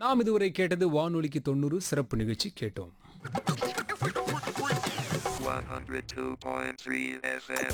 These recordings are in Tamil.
நாம் இதுவரை கேட்டது வானொலிக்கு தொண்ணூறு சிறப்பு நிகழ்ச்சி கேட்டோம் 102.3 FM.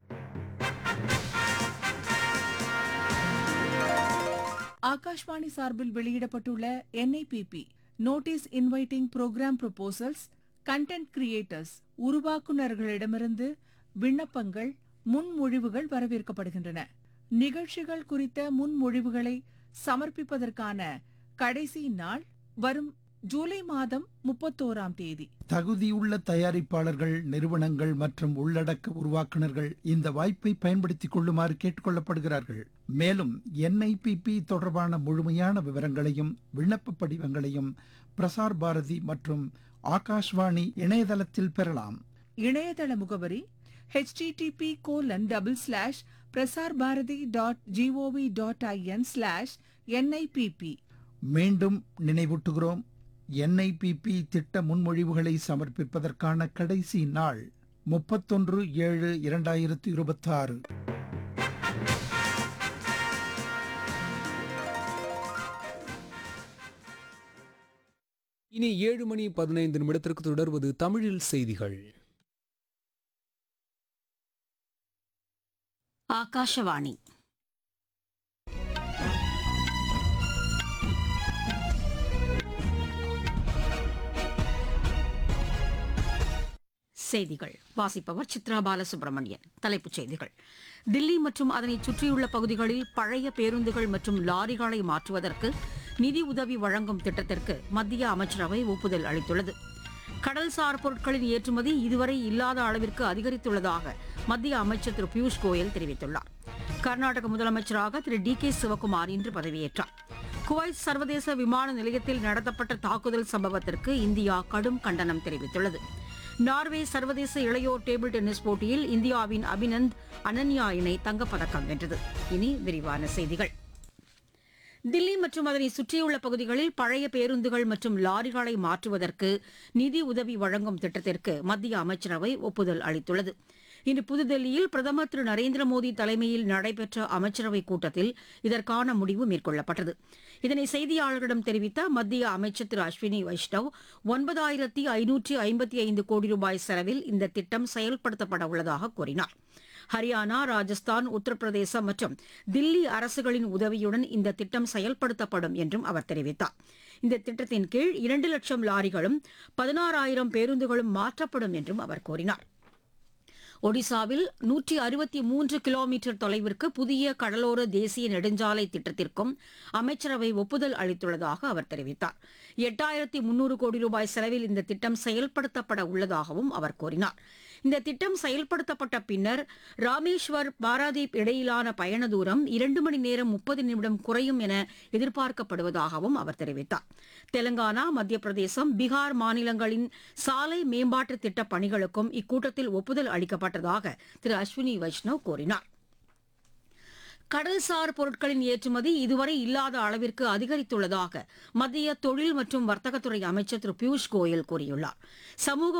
ஆகாஷ்வாணி சார்பில் வெளியிடப்பட்டுள்ள NIBP notice inviting programme proposals content creators உருவாக்குநர்களிடமிருந்து விண்ணப்பங்கள் முன்மொழிவுகள் வரவேற்கப்படுகின்றன நிகழ்ச்சிகள் குறித்த முன்மொழிவுகளை சமர்ப்பிப்பதற்கான கடைசி நாள் வரும் ஜூலை மாதம் முப்பத்தோராம் தேதி தகுதியுள்ள தயாரிப்பாளர்கள் நிறுவனங்கள் மற்றும் உள்ளடக்க உருவாக்குனர்கள் இந்த வாய்ப்பை பயன்படுத்திக் கொள்ளுமாறு கேட்டுக்கொள்ளப்படுகிறார்கள் மேலும் என்ஐபிபி தொடர்பான முழுமையான விவரங்களையும் விண்ணப்ப படிவங்களையும் பிரசார் பாரதி மற்றும் ஆகாஷ்வாணி இணையதளத்தில் பெறலாம் இணையதள முகவரி http colon double slash Prasar Bharati dot GOV dot in slash NIBP மீண்டும் நினைவூட்டுகிறோம் என்ஐபிபி திட்ட முன்மொழிவுகளை சமர்ப்பிப்பதற்கான கடைசி நாள் முப்பத்தொன்று ஏழு இரண்டாயிரத்து இருபத்தாறு இனி ஏழு மணி பதினைந்து நிமிடத்திற்கு தொடர்வது தமிழில் செய்திகள் ஆகாஷவாணி செய்திகள் வாசிப்பவர் சித்ரா பாலசுப்ரமணியன் தலைப்புச் செய்திகள் தில்லி மற்றும் அதனை சுற்றியுள்ள பகுதிகளில் பழைய பேருந்துகள் மற்றும் லாரிகளை மாற்றுவதற்கு நிதி உதவி வழங்கும் திட்டத்திற்கு மத்திய அமைச்சரவை ஒப்புதல் அளித்துள்ளது கடல்சார் பொருட்களின் ஏற்றுமதி இதுவரை இல்லாத அளவிற்கு அதிகரித்துள்ளதாக மத்திய அமைச்சர் திரு பியூஷ் கோயல் தெரிவித்துள்ளார் கர்நாடக முதலமைச்சராக திரு டி கே சிவகுமார் இன்று பதவியேற்றார் குவைத் சர்வதேச விமான நிலையத்தில் நடத்தப்பட்ட தாக்குதல் சம்பவத்திற்கு இந்தியா கடும் கண்டனம் தெரிவித்துள்ளது நார்வே சர்வதேச இளையோர் டேபிள் டென்னிஸ் போட்டியில் இந்தியாவின் அபினந்த் அனன்யா இணை தங்கப்பதக்கம் வென்றது இனி விரிவான செய்திகள் தில்லி மற்றும் அதனை சுற்றியுள்ள பகுதிகளில் பழைய பேருந்துகள் மற்றும் லாரிகளை மாற்றுவதற்கு நிதி உதவி வழங்கும் திட்டத்திற்கு மத்திய அமைச்சரவை ஒப்புதல் அளித்துள்ளது இன்று புதுதில்லியில் பிரதமர் திரு நரேந்திர மோடி தலைமையில் நடைபெற்ற அமைச்சரவைக் கூட்டத்தில் இதற்கான முடிவு மேற்கொள்ளப்பட்டது இதனை செய்தியாளர்களிடம் தெரிவித்த மத்திய அமைச்சர் திரு அஸ்வினி வைஷ்ணவ் ஒன்பதாயிரத்தி ஐநூற்றி ஐம்பத்தி ஐந்து கோடி ரூபாய் செலவில் இந்த திட்டம் செயல்படுத்தப்பட உள்ளதாக கூறினார் ஹரியானா ராஜஸ்தான் உத்தரப்பிரதேசம் மற்றும் தில்லி அரசுகளின் உதவியுடன் இந்த திட்டம் செயல்படுத்தப்படும் என்றும் அவர் தெரிவித்தார் இந்த திட்டத்தின் கீழ் இரண்டு லட்சம் லாரிகளும் பதினாறாயிரம் பேருந்துகளும் மாற்றப்படும் என்றும் அவர் கூறினார் ஒடிசாவில் நூற்றி அறுபத்தி மூன்று கிலோமீட்டர் தொலைவிற்கு புதிய கடலோர தேசிய நெடுஞ்சாலை திட்டத்திற்கும் அமைச்சரவை ஒப்புதல் அளித்துள்ளதாக அவர் தெரிவித்தார் எட்டாயிரத்தி முன்னூறு கோடி ரூபாய் செலவில் இந்த திட்டம் செயல்படுத்தப்பட உள்ளதாகவும் அவர் கூறினார் இந்த திட்டம் செயல்படுத்தப்பட்ட பின்னர் ராமேஸ்வர் பாராதீப் இடையிலான பயண தூரம் இரண்டு மணி நேரம் முப்பது நிமிடம் குறையும் என எதிர்பார்க்கப்படுவதாகவும் அவர் தெரிவித்தார் தெலங்கானா மத்திய பிரதேசம் பீகார் மாநிலங்களின் சாலை மேம்பாட்டு திட்டப் பணிகளுக்கும் இக்கூட்டத்தில் ஒப்புதல் அளிக்கப்பட்டதாக திரு அஸ்வினி வைஷ்ணவ் கூறினார் கடல்சார் பொருட்களின் ஏற்றுமதி இதுவரை இல்லாத அளவிற்கு அதிகரித்துள்ளதாக மத்திய தொழில் மற்றும் வர்த்தகத்துறை அமைச்சர் திரு பியூஷ் கோயல் கூறியுள்ளார் சமூக